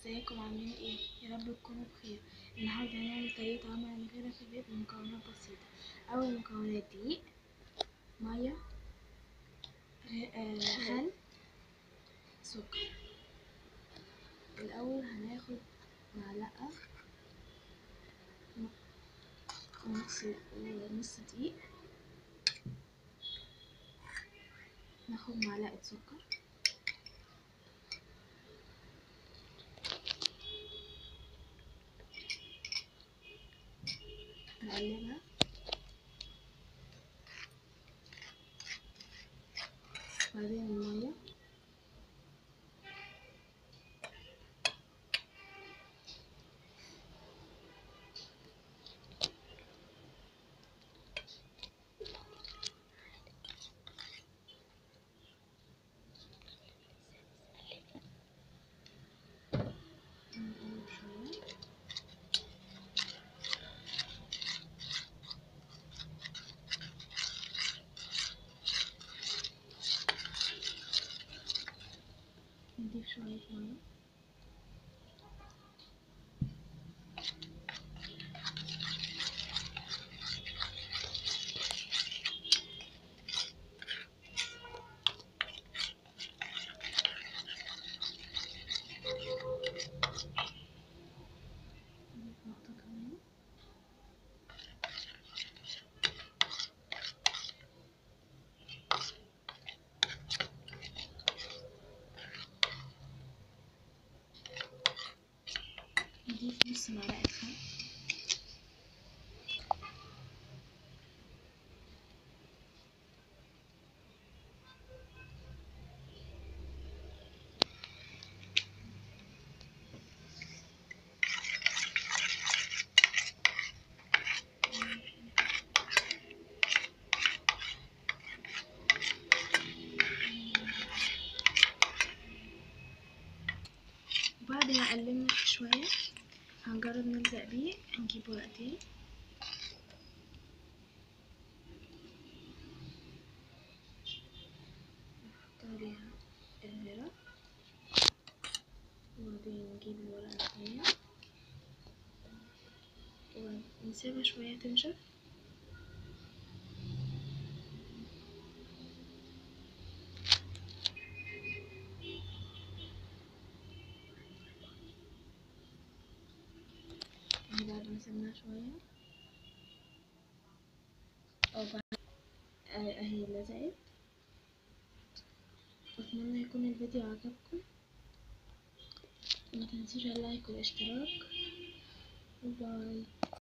ازيكم عاملين ايه يا رب تكونوا بخير النهارده هنعمل طريقه عمل الغدا في البيت بمكونات بسيطه اول مكونات دقيق ميه غ- آه، خل سكر الاول هناخد معلقه ونص ونص دقيق ناخد معلقه سكر نقلبها بعدين المية نقلب شوية نضيف شوية مية نضيف نقطة كمان نضيف نص معلقة خل وبعد ما قلبنا شوية هنجرب نلزق بيه هنجيب ورقتين نحط عليها الورق وبعدين نجيب الورقة التانية ونسيبها شوية تنشف يعني بعد ما سيبناها شوية أو بعد آه، أهي لزقت أتمنى يكون الفيديو عجبكم متنسوش اللايك والاشتراك وباي